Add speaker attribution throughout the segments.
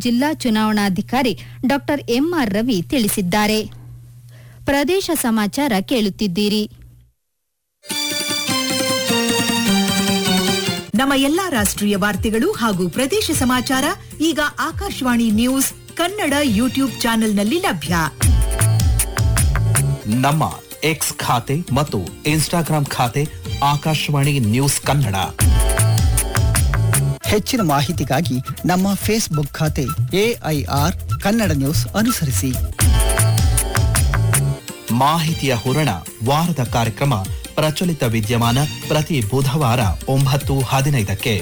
Speaker 1: ಜಿಲ್ಲಾ ಚುನಾವಣಾಧಿಕಾರಿ ಡಾ ಎಂಆರ್ ರವಿ ತಿಳಿಸಿದ್ದಾರೆ ಪ್ರದೇಶ ಸಮಾಚಾರ ಕೇಳುತ್ತಿದ್ದೀರಿ
Speaker 2: ನಮ್ಮ ಎಲ್ಲಾ ರಾಷ್ಟ್ರೀಯ ವಾರ್ತೆಗಳು ಹಾಗೂ ಪ್ರದೇಶ ಸಮಾಚಾರ ಈಗ ಆಕಾಶವಾಣಿ ನ್ಯೂಸ್ ಕನ್ನಡ ಯೂಟ್ಯೂಬ್ ಚಾನೆಲ್ನಲ್ಲಿ ಲಭ್ಯ
Speaker 3: ನಮ್ಮ ಎಕ್ಸ್ ಖಾತೆ ಮತ್ತು ಇನ್ಸ್ಟಾಗ್ರಾಂ ಖಾತೆ ಆಕಾಶವಾಣಿ ನ್ಯೂಸ್ ಕನ್ನಡ
Speaker 4: ಹೆಚ್ಚಿನ ಮಾಹಿತಿಗಾಗಿ ನಮ್ಮ ಫೇಸ್ಬುಕ್ ಖಾತೆ ಎಐಆರ್ ಕನ್ನಡ ನ್ಯೂಸ್ ಅನುಸರಿಸಿ
Speaker 3: ಮಾಹಿತಿಯ ಹೂರಣ ವಾರದ ಕಾರ್ಯಕ್ರಮ ಪ್ರಚಲಿತ ವಿದ್ಯಮಾನ ಪ್ರತಿ ಬುಧವಾರ ಒಂಬತ್ತು ಹದಿನೈದಕ್ಕೆ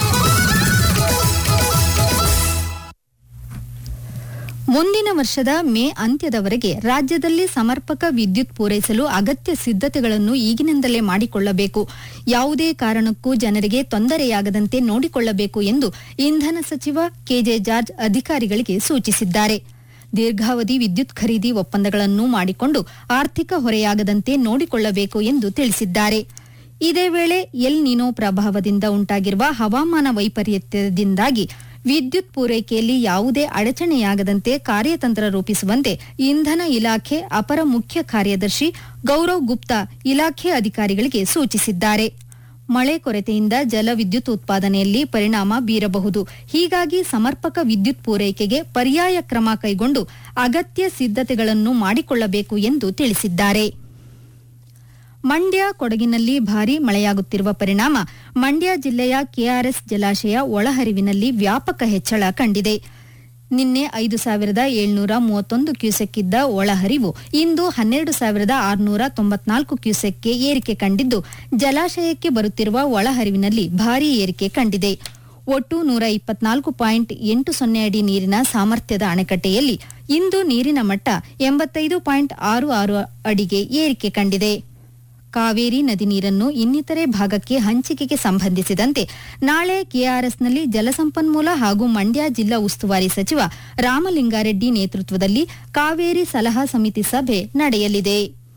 Speaker 1: ಮುಂದಿನ ವರ್ಷದ ಮೇ ಅಂತ್ಯದವರೆಗೆ ರಾಜ್ಯದಲ್ಲಿ ಸಮರ್ಪಕ ವಿದ್ಯುತ್ ಪೂರೈಸಲು ಅಗತ್ಯ ಸಿದ್ಧತೆಗಳನ್ನು ಈಗಿನಿಂದಲೇ ಮಾಡಿಕೊಳ್ಳಬೇಕು ಯಾವುದೇ ಕಾರಣಕ್ಕೂ ಜನರಿಗೆ ತೊಂದರೆಯಾಗದಂತೆ ನೋಡಿಕೊಳ್ಳಬೇಕು ಎಂದು ಇಂಧನ ಸಚಿವ ಕೆಜೆ ಜಾರ್ಜ್ ಅಧಿಕಾರಿಗಳಿಗೆ ಸೂಚಿಸಿದ್ದಾರೆ ದೀರ್ಘಾವಧಿ ವಿದ್ಯುತ್ ಖರೀದಿ ಒಪ್ಪಂದಗಳನ್ನು ಮಾಡಿಕೊಂಡು ಆರ್ಥಿಕ ಹೊರೆಯಾಗದಂತೆ ನೋಡಿಕೊಳ್ಳಬೇಕು ಎಂದು ತಿಳಿಸಿದ್ದಾರೆ ಇದೇ ವೇಳೆ ಎಲ್ ನಿನೋ ಪ್ರಭಾವದಿಂದ ಉಂಟಾಗಿರುವ ಹವಾಮಾನ ವೈಪರೀತ್ಯದಿಂದಾಗಿ ವಿದ್ಯುತ್ ಪೂರೈಕೆಯಲ್ಲಿ ಯಾವುದೇ ಅಡಚಣೆಯಾಗದಂತೆ ಕಾರ್ಯತಂತ್ರ ರೂಪಿಸುವಂತೆ ಇಂಧನ ಇಲಾಖೆ ಅಪರ ಮುಖ್ಯ ಕಾರ್ಯದರ್ಶಿ ಗೌರವ್ ಗುಪ್ತಾ ಇಲಾಖೆ ಅಧಿಕಾರಿಗಳಿಗೆ ಸೂಚಿಸಿದ್ದಾರೆ ಮಳೆ ಕೊರತೆಯಿಂದ ಜಲವಿದ್ಯುತ್ ಉತ್ಪಾದನೆಯಲ್ಲಿ ಪರಿಣಾಮ ಬೀರಬಹುದು ಹೀಗಾಗಿ ಸಮರ್ಪಕ ವಿದ್ಯುತ್ ಪೂರೈಕೆಗೆ ಪರ್ಯಾಯ ಕ್ರಮ ಕೈಗೊಂಡು ಅಗತ್ಯ ಸಿದ್ಧತೆಗಳನ್ನು ಮಾಡಿಕೊಳ್ಳಬೇಕು ಎಂದು ತಿಳಿಸಿದ್ದಾರೆ ಮಂಡ್ಯ ಕೊಡಗಿನಲ್ಲಿ ಭಾರೀ ಮಳೆಯಾಗುತ್ತಿರುವ ಪರಿಣಾಮ ಮಂಡ್ಯ ಜಿಲ್ಲೆಯ ಕೆಆರ್ಎಸ್ ಜಲಾಶಯ ಒಳಹರಿವಿನಲ್ಲಿ ವ್ಯಾಪಕ ಹೆಚ್ಚಳ ಕಂಡಿದೆ ನಿನ್ನೆ ಐದು ಸಾವಿರದ ಏಳ್ನೂರ ಮೂವತ್ತೊಂದು ಕ್ಯೂಸೆಕ್ ಇದ್ದ ಒಳಹರಿವು ಇಂದು ಹನ್ನೆರಡು ಸಾವಿರದ ಆರುನೂರ ತೊಂಬತ್ನಾಲ್ಕು ಕ್ಯೂಸೆಕ್ಗೆ ಏರಿಕೆ ಕಂಡಿದ್ದು ಜಲಾಶಯಕ್ಕೆ ಬರುತ್ತಿರುವ ಒಳಹರಿವಿನಲ್ಲಿ ಭಾರೀ ಏರಿಕೆ ಕಂಡಿದೆ ಒಟ್ಟು ನೂರ ಇಪ್ಪತ್ನಾಲ್ಕು ಪಾಯಿಂಟ್ ಎಂಟು ಸೊನ್ನೆ ಅಡಿ ನೀರಿನ ಸಾಮರ್ಥ್ಯದ ಅಣೆಕಟ್ಟೆಯಲ್ಲಿ ಇಂದು ನೀರಿನ ಮಟ್ಟ ಎಂಬತ್ತೈದು ಪಾಯಿಂಟ್ ಆರು ಆರು ಅಡಿಗೆ ಏರಿಕೆ ಕಂಡಿದೆ ಕಾವೇರಿ ನದಿ ನೀರನ್ನು ಇನ್ನಿತರೆ ಭಾಗಕ್ಕೆ ಹಂಚಿಕೆಗೆ ಸಂಬಂಧಿಸಿದಂತೆ ನಾಳೆ ಕೆಆರ್ಎಸ್ನಲ್ಲಿ ಜಲಸಂಪನ್ಮೂಲ ಹಾಗೂ ಮಂಡ್ಯ ಜಿಲ್ಲಾ ಉಸ್ತುವಾರಿ ಸಚಿವ ರಾಮಲಿಂಗಾರೆಡ್ಡಿ ನೇತೃತ್ವದಲ್ಲಿ ಕಾವೇರಿ ಸಲಹಾ ಸಮಿತಿ ಸಭೆ ನಡೆಯಲಿದೆ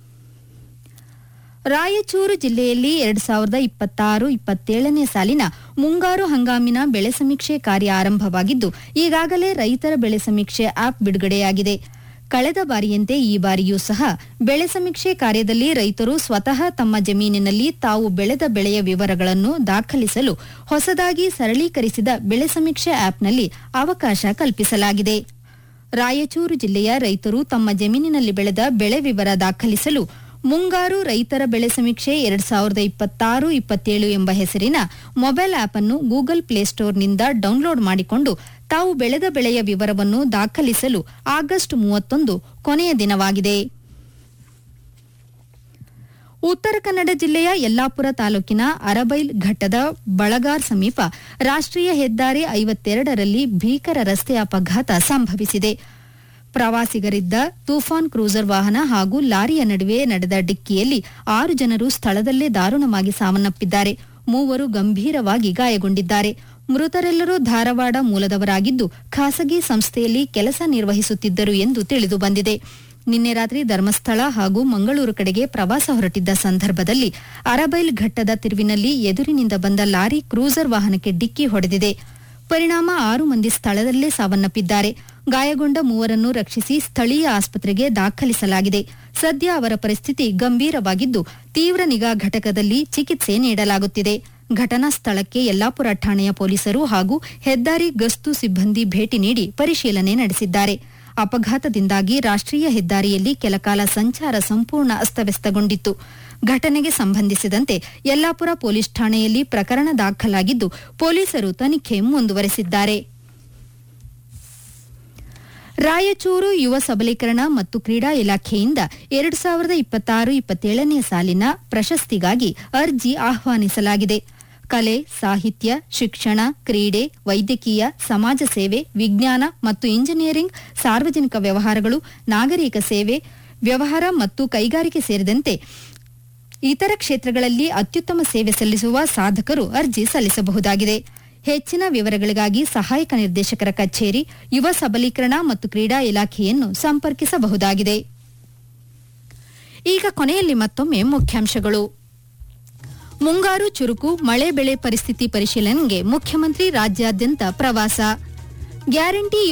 Speaker 1: ರಾಯಚೂರು ಜಿಲ್ಲೆಯಲ್ಲಿ ಎರಡ್ ಸಾವಿರದ ಇಪ್ಪತ್ತಾರು ಇಪ್ಪತ್ತೇಳನೇ ಸಾಲಿನ ಮುಂಗಾರು ಹಂಗಾಮಿನ ಬೆಳೆ ಸಮೀಕ್ಷೆ ಕಾರ್ಯ ಆರಂಭವಾಗಿದ್ದು ಈಗಾಗಲೇ ರೈತರ ಬೆಳೆ ಸಮೀಕ್ಷೆ ಆಪ್ ಬಿಡುಗಡೆಯಾಗಿದೆ ಕಳೆದ ಬಾರಿಯಂತೆ ಈ ಬಾರಿಯೂ ಸಹ ಬೆಳೆ ಸಮೀಕ್ಷೆ ಕಾರ್ಯದಲ್ಲಿ ರೈತರು ಸ್ವತಃ ತಮ್ಮ ಜಮೀನಿನಲ್ಲಿ ತಾವು ಬೆಳೆದ ಬೆಳೆಯ ವಿವರಗಳನ್ನು ದಾಖಲಿಸಲು ಹೊಸದಾಗಿ ಸರಳೀಕರಿಸಿದ ಬೆಳೆ ಸಮೀಕ್ಷೆ ಆಪ್ನಲ್ಲಿ ಅವಕಾಶ ಕಲ್ಪಿಸಲಾಗಿದೆ ರಾಯಚೂರು ಜಿಲ್ಲೆಯ ರೈತರು ತಮ್ಮ ಜಮೀನಿನಲ್ಲಿ ಬೆಳೆದ ಬೆಳೆ ವಿವರ ದಾಖಲಿಸಲು ಮುಂಗಾರು ರೈತರ ಬೆಳೆ ಸಮೀಕ್ಷೆ ಎರಡ್ ಸಾವಿರದ ಇಪ್ಪತ್ತಾರು ಇಪ್ಪತ್ತೇಳು ಎಂಬ ಹೆಸರಿನ ಮೊಬೈಲ್ ಆಪ್ ಅನ್ನು ಗೂಗಲ್ ಪ್ಲೇಸ್ಟೋರ್ನಿಂದ ಡೌನ್ಲೋಡ್ ಮಾಡಿಕೊಂಡು ತಾವು ಬೆಳೆದ ಬೆಳೆಯ ವಿವರವನ್ನು ದಾಖಲಿಸಲು ಆಗಸ್ಟ್ ಮೂವತ್ತೊಂದು ಕೊನೆಯ ದಿನವಾಗಿದೆ ಉತ್ತರ ಕನ್ನಡ ಜಿಲ್ಲೆಯ ಯಲ್ಲಾಪುರ ತಾಲೂಕಿನ ಅರಬೈಲ್ ಘಟ್ಟದ ಬಳಗಾರ್ ಸಮೀಪ ರಾಷ್ಟ್ರೀಯ ಹೆದ್ದಾರಿ ಐವತ್ತೆರಡರಲ್ಲಿ ಭೀಕರ ರಸ್ತೆ ಅಪಘಾತ ಸಂಭವಿಸಿದೆ ಪ್ರವಾಸಿಗರಿದ್ದ ತೂಫಾನ್ ಕ್ರೂಸರ್ ವಾಹನ ಹಾಗೂ ಲಾರಿಯ ನಡುವೆ ನಡೆದ ಡಿಕ್ಕಿಯಲ್ಲಿ ಆರು ಜನರು ಸ್ಥಳದಲ್ಲೇ ದಾರುಣವಾಗಿ ಸಾವನ್ನಪ್ಪಿದ್ದಾರೆ ಮೂವರು ಗಂಭೀರವಾಗಿ ಗಾಯಗೊಂಡಿದ್ದಾರೆ ಮೃತರೆಲ್ಲರೂ ಧಾರವಾಡ ಮೂಲದವರಾಗಿದ್ದು ಖಾಸಗಿ ಸಂಸ್ಥೆಯಲ್ಲಿ ಕೆಲಸ ನಿರ್ವಹಿಸುತ್ತಿದ್ದರು ಎಂದು ತಿಳಿದು ಬಂದಿದೆ ನಿನ್ನೆ ರಾತ್ರಿ ಧರ್ಮಸ್ಥಳ ಹಾಗೂ ಮಂಗಳೂರು ಕಡೆಗೆ ಪ್ರವಾಸ ಹೊರಟಿದ್ದ ಸಂದರ್ಭದಲ್ಲಿ ಅರಬೈಲ್ ಘಟ್ಟದ ತಿರುವಿನಲ್ಲಿ ಎದುರಿನಿಂದ ಬಂದ ಲಾರಿ ಕ್ರೂಸರ್ ವಾಹನಕ್ಕೆ ಡಿಕ್ಕಿ ಹೊಡೆದಿದೆ ಪರಿಣಾಮ ಆರು ಮಂದಿ ಸ್ಥಳದಲ್ಲೇ ಸಾವನ್ನಪ್ಪಿದ್ದಾರೆ ಗಾಯಗೊಂಡ ಮೂವರನ್ನು ರಕ್ಷಿಸಿ ಸ್ಥಳೀಯ ಆಸ್ಪತ್ರೆಗೆ ದಾಖಲಿಸಲಾಗಿದೆ ಸದ್ಯ ಅವರ ಪರಿಸ್ಥಿತಿ ಗಂಭೀರವಾಗಿದ್ದು ತೀವ್ರ ನಿಗಾ ಘಟಕದಲ್ಲಿ ಚಿಕಿತ್ಸೆ ನೀಡಲಾಗುತ್ತಿದೆ ಘಟನಾ ಸ್ಥಳಕ್ಕೆ ಯಲ್ಲಾಪುರ ಠಾಣೆಯ ಪೊಲೀಸರು ಹಾಗೂ ಹೆದ್ದಾರಿ ಗಸ್ತು ಸಿಬ್ಬಂದಿ ಭೇಟಿ ನೀಡಿ ಪರಿಶೀಲನೆ ನಡೆಸಿದ್ದಾರೆ ಅಪಘಾತದಿಂದಾಗಿ ರಾಷ್ಟ್ರೀಯ ಹೆದ್ದಾರಿಯಲ್ಲಿ ಕೆಲಕಾಲ ಸಂಚಾರ ಸಂಪೂರ್ಣ ಅಸ್ತವ್ಯಸ್ತಗೊಂಡಿತ್ತು ಘಟನೆಗೆ ಸಂಬಂಧಿಸಿದಂತೆ ಯಲ್ಲಾಪುರ ಪೊಲೀಸ್ ಠಾಣೆಯಲ್ಲಿ ಪ್ರಕರಣ ದಾಖಲಾಗಿದ್ದು ಪೊಲೀಸರು ತನಿಖೆ ಮುಂದುವರೆಸಿದ್ದಾರೆ ರಾಯಚೂರು ಯುವ ಸಬಲೀಕರಣ ಮತ್ತು ಕ್ರೀಡಾ ಇಲಾಖೆಯಿಂದ ಎರಡು ಸಾವಿರದ ಇಪ್ಪತ್ತಾರು ಇಪ್ಪತ್ತೇಳನೇ ಸಾಲಿನ ಪ್ರಶಸ್ತಿಗಾಗಿ ಅರ್ಜಿ ಆಹ್ವಾನಿಸಲಾಗಿದೆ ಕಲೆ ಸಾಹಿತ್ಯ ಶಿಕ್ಷಣ ಕ್ರೀಡೆ ವೈದ್ಯಕೀಯ ಸಮಾಜ ಸೇವೆ ವಿಜ್ಞಾನ ಮತ್ತು ಇಂಜಿನಿಯರಿಂಗ್ ಸಾರ್ವಜನಿಕ ವ್ಯವಹಾರಗಳು ನಾಗರಿಕ ಸೇವೆ ವ್ಯವಹಾರ ಮತ್ತು ಕೈಗಾರಿಕೆ ಸೇರಿದಂತೆ ಇತರ ಕ್ಷೇತ್ರಗಳಲ್ಲಿ ಅತ್ಯುತ್ತಮ ಸೇವೆ ಸಲ್ಲಿಸುವ ಸಾಧಕರು ಅರ್ಜಿ ಸಲ್ಲಿಸಬಹುದಾಗಿದೆ ಹೆಚ್ಚಿನ ವಿವರಗಳಿಗಾಗಿ ಸಹಾಯಕ ನಿರ್ದೇಶಕರ ಕಚೇರಿ ಯುವ ಸಬಲೀಕರಣ ಮತ್ತು ಕ್ರೀಡಾ ಇಲಾಖೆಯನ್ನು ಸಂಪರ್ಕಿಸಬಹುದಾಗಿದೆ ಈಗ ಕೊನೆಯಲ್ಲಿ ಮತ್ತೊಮ್ಮೆ ಮುಖ್ಯಾಂಶಗಳು ಮುಂಗಾರು ಚುರುಕು ಮಳೆ ಬೆಳೆ ಪರಿಸ್ಥಿತಿ ಪರಿಶೀಲನೆಗೆ ಮುಖ್ಯಮಂತ್ರಿ ರಾಜ್ಯಾದ್ಯಂತ ಪ್ರವಾಸ ಗ್ಯಾರಂಟಿ